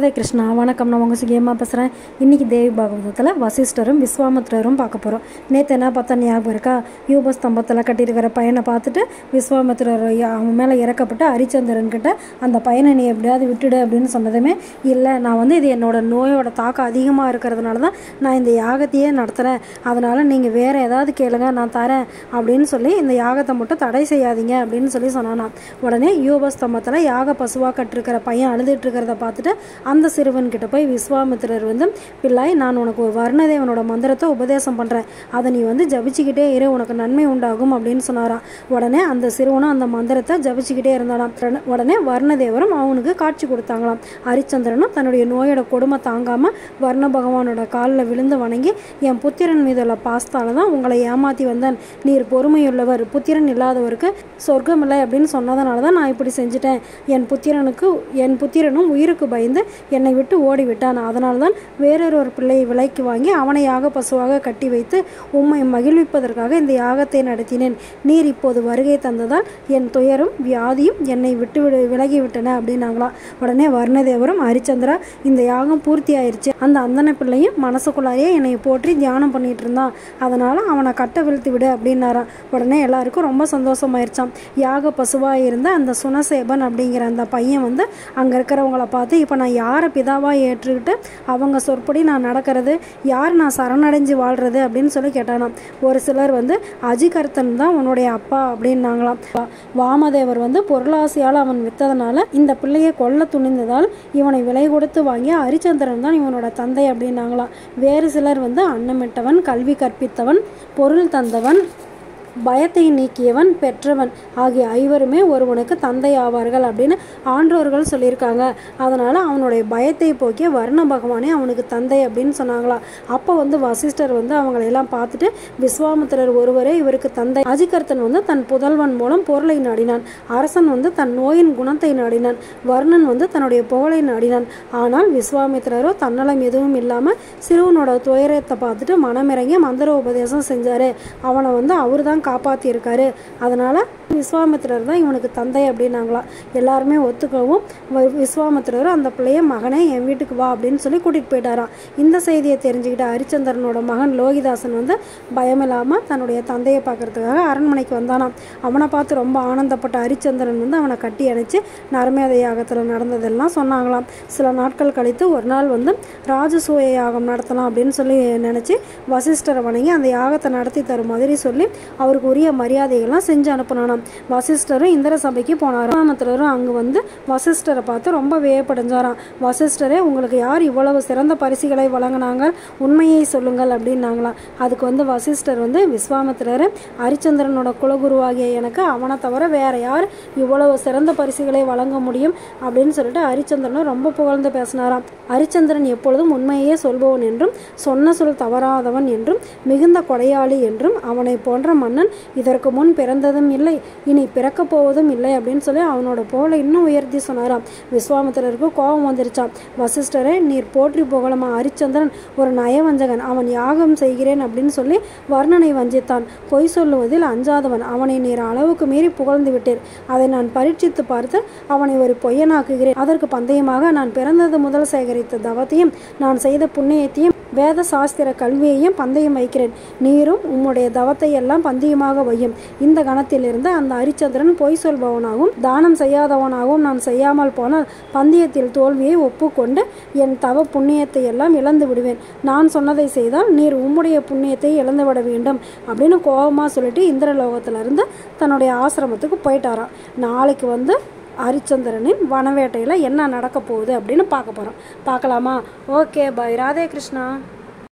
ராதே கிருஷ்ணா வணக்கம் நான் உங்கள் சுகியமாக பேசுகிறேன் இன்றைக்கி தேவி பாகவதத்தில் வசிஷ்டரும் விஸ்வாமித்ரரும் பார்க்க போகிறோம் நேற்று என்ன பார்த்தா ஞாபகம் இருக்கா யூப ஸ்தம்பத்தில் கட்டியிருக்கிற பையனை பார்த்துட்டு விஸ்வாமித்ரர் அவன் மேலே இறக்கப்பட்டு ஹரிச்சந்திரன் கிட்ட அந்த பையனை நீ எப்படியாவது விட்டுடு அப்படின்னு சொன்னதுமே இல்லை நான் வந்து இது என்னோட நோயோட தாக்கம் அதிகமாக இருக்கிறதுனால தான் நான் இந்த யாகத்தையே நடத்துகிறேன் அதனால் நீங்கள் வேறு ஏதாவது கேளுங்க நான் தரேன் அப்படின்னு சொல்லி இந்த யாகத்தை மட்டும் தடை செய்யாதீங்க அப்படின்னு சொல்லி சொன்னானாம் உடனே யூபஸ்தம்பத்தில் யாக பசுவாக கட்டிருக்கிற பையன் அழுதுட்டு இருக்கிறத பார்த்துட்டு அந்த சிறுவன் கிட்ட போய் விஸ்வாமித்திரர் வந்து பிள்ளாய் நான் உனக்கு ஒரு வர்ணதேவனோட மந்திரத்தை உபதேசம் பண்ணுறேன் அதை நீ வந்து ஜபிச்சுக்கிட்டே இரு உனக்கு நன்மை உண்டாகும் அப்படின்னு சொன்னாராம் உடனே அந்த சிறுவனும் அந்த மந்திரத்தை ஜபிச்சுக்கிட்டே இருந்தானாம் உடனே- உடனே வர்ணதேவரும் அவனுக்கு காட்சி கொடுத்தாங்களாம் ஹரிச்சந்திரனும் தன்னுடைய நோயோட கொடுமை தாங்காமல் வர்ண பகவானோட காலில் விழுந்து வணங்கி என் புத்திரன் மீதுள்ள பாஸ்தால தான் உங்களை ஏமாற்றி வந்தேன் நீர் பொறுமையுள்ளவர் புத்திரன் இல்லாதவருக்கு சொர்க்கம் இல்லை அப்படின்னு சொன்னதுனால தான் நான் இப்படி செஞ்சுட்டேன் என் புத்திரனுக்கு என் புத்திரனும் உயிருக்கு பயந்து என்னை விட்டு ஓடிவிட்டான் அதனால தான் வேறொரு ஒரு பிள்ளையை விலைக்கு வாங்கி அவனை யாக பசுவாக கட்டி வைத்து உம்மை மகிழ்விப்பதற்காக இந்த யாகத்தை நடத்தினேன் நீர் இப்போது வருகை தந்ததால் என் துயரும் வியாதியும் என்னை விட்டு விடு விலகி விட்டன அப்படின்னாங்களாம் உடனே வர்ணதேவரும் ஹரிச்சந்திரா இந்த யாகம் பூர்த்தி ஆயிருச்சு அந்த அந்தன பிள்ளையும் மனசுக்குள்ளாரையே என்னை போற்றி தியானம் பண்ணிட்டு இருந்தான் அதனால அவனை கட்ட விழுத்து விடு அப்படின்னாராம் உடனே எல்லாருக்கும் ரொம்ப சந்தோஷமாயிருச்சாம் யாக பசுவாக இருந்த அந்த சுனசேபன் அப்படிங்கிற அந்த பையன் வந்து அங்கே இருக்கிறவங்கள பார்த்து இப்போ நான் யாரை பிதாவாக ஏற்றுக்கிட்டு அவங்க சொற்படி நான் நடக்கிறது யார் நான் சரணடைஞ்சு வாழ்றது அப்படின்னு சொல்லி கேட்டானாம் ஒரு சிலர் வந்து அஜிகர்த்தன் தான் உன்னுடைய அப்பா அப்படின்னாங்களாம் வா- வாமதேவர் வந்து பொருளாசையால் அவன் வித்ததனால இந்த பிள்ளையை கொல்ல துணிந்ததால் இவனை விலை கொடுத்து வாங்கிய ஹரிச்சந்திரன் தான் இவனோட தந்தை அப்படின்னாங்களாம் வேறு சிலர் வந்து அன்னமிட்டவன் கல்வி கற்பித்தவன் பொருள் தந்தவன் பயத்தை நீக்கியவன் பெற்றவன் ஆகிய ஐவருமே ஒருவனுக்கு தந்தை ஆவார்கள் அப்படின்னு ஆன்றோர்கள் சொல்லியிருக்காங்க அதனால் அவனுடைய பயத்தை போக்கிய வர்ண பகவானே அவனுக்கு தந்தை அப்படின்னு சொன்னாங்களா அப்போ வந்து வசிஷ்டர் வந்து அவங்களையெல்லாம் பார்த்துட்டு விஸ்வாமித்திரர் ஒருவரே இவருக்கு தந்தை அஜிகர்த்தன் வந்து தன் புதல்வன் மூலம் பொருளை நாடினான் அரசன் வந்து தன் நோயின் குணத்தை நாடினான் வர்ணன் வந்து தன்னுடைய புகழை நாடினான் ஆனால் விஸ்வாமித்திரரோ தன்னலம் எதுவும் இல்லாமல் சிறுவனோட துயரத்தை பார்த்துட்டு மனமிறங்கி மந்திர உபதேசம் செஞ்சாரு அவனை வந்து அவர் தான் காப்பாற்றியிருக்காரு அதனால விஸ்வாமித்திரர் தான் இவனுக்கு தந்தை அப்படின்னாங்களாம் எல்லாருமே ஒத்துக்கவும் வ- விஸ்வாமித்திரர் அந்த பிள்ளைய மகனே என் வீட்டுக்கு வா அப்படின்னு சொல்லி கூட்டிகிட்டு போயிட்டாராம் இந்த செய்தியை தெரிஞ்சுக்கிட்ட ஹரிச்சந்திரனோட மகன் லோகிதாசன் வந்து பயமில்லாமல் தன்னுடைய தந்தையை பார்க்கறதுக்காக அரண்மனைக்கு வந்தானாம் அவனை பார்த்து ரொம்ப ஆனந்தப்பட்ட ஹரிச்சந்திரன் வந்து அவனை கட்டி அணைச்சு நரமேத யாகத்தில் நடந்ததெல்லாம் சொன்னாங்களாம் சில நாட்கள் கழித்து ஒரு நாள் வந்து ராஜசூய யாகம் நடத்தலாம் அப்படின்னு சொல்லி நினச்சி வசிஷ்டரை வணங்கி அந்த யாகத்தை நடத்தி தரும் மாதிரி சொல்லி அவருக்கு உரிய மரியாதைகள்லாம் செஞ்சு அனுப்பினானாம் வசிஷ்டரும் இந்திர சபைக்கு போனாராம் ராமத்திரரும் அங்கே வந்து வசிஷ்டரை பார்த்து ரொம்ப வியப்படைஞ்சாராம் வசிஷ்டரே உங்களுக்கு யார் இவ்வளவு சிறந்த பரிசுகளை வழங்கினாங்க உண்மையை சொல்லுங்கள் அப்படின்னாங்களாம் அதுக்கு வந்து வசிஷ்டர் வந்து விஸ்வாமித்திரர் ஹரிச்சந்திரனோட குலகுருவாகிய எனக்கு அவனை தவிர வேற யார் இவ்வளவு சிறந்த பரிசுகளை வழங்க முடியும் அப்படின்னு சொல்லிட்டு ஹரிச்சந்திரனும் ரொம்ப புகழ்ந்து பேசினாராம் ஹரிச்சந்திரன் எப்பொழுதும் உண்மையே சொல்பவன் என்றும் சொன்ன சொல் தவறாதவன் என்றும் மிகுந்த கொடையாளி என்றும் அவனை போன்ற மன்னன் இதற்கு முன் பிறந்ததும் இல்லை இனி பிறக்கப் போவதும் இல்லை அப்படின்னு சொல்லி அவனோட புகழை இன்னும் உயர்த்தி சொன்னாராம் விஸ்வாமித்திரருக்கு கோபம் வந்துருச்சாம் வசிஷ்டரே நீர் போற்றி புகழமா ஹரிச்சந்திரன் ஒரு நயவஞ்சகன் அவன் யாகம் செய்கிறேன் அப்படின்னு சொல்லி வர்ணனை வஞ்சித்தான் பொய் சொல்லுவதில் அஞ்சாதவன் அவனை நீர் அளவுக்கு மீறி புகழ்ந்து விட்டீர் அதை நான் பரீட்சித்து பார்த்து அவனை ஒரு பொய்யனாக்குகிறேன் அதற்கு பந்தயமாக நான் பிறந்தது முதல் சேகரித்த தவத்தையும் நான் செய்த புண்ணியத்தையும் வேத சாஸ்திர கல்வியையும் பந்தயம் வைக்கிறேன் நீரும் உம்முடைய தவத்தை எல்லாம் பந்தயமாக வையும் இந்த கணத்திலிருந்து அந்த ஹரிச்சந்திரன் பொய் சொல்பவனாகவும் தானம் செய்யாதவனாகவும் நான் செய்யாமல் போனால் பந்தயத்தில் தோல்வியை ஒப்புக்கொண்டு என் தவ புண்ணியத்தை எல்லாம் இழந்து விடுவேன் நான் சொன்னதை செய்தால் நீர் உம்முடைய புண்ணியத்தை இழந்து விட வேண்டும் அப்படின்னு கோபமாக சொல்லிட்டு இந்திரலோகத்திலிருந்து தன்னுடைய ஆசிரமத்துக்கு போயிட்டாராம் நாளைக்கு வந்து ஹரிச்சந்திரனின் வனவேட்டையில் என்ன நடக்க போகுது அப்படின்னு பார்க்க போகிறோம் பார்க்கலாமா ஓகே பை ராதே கிருஷ்ணா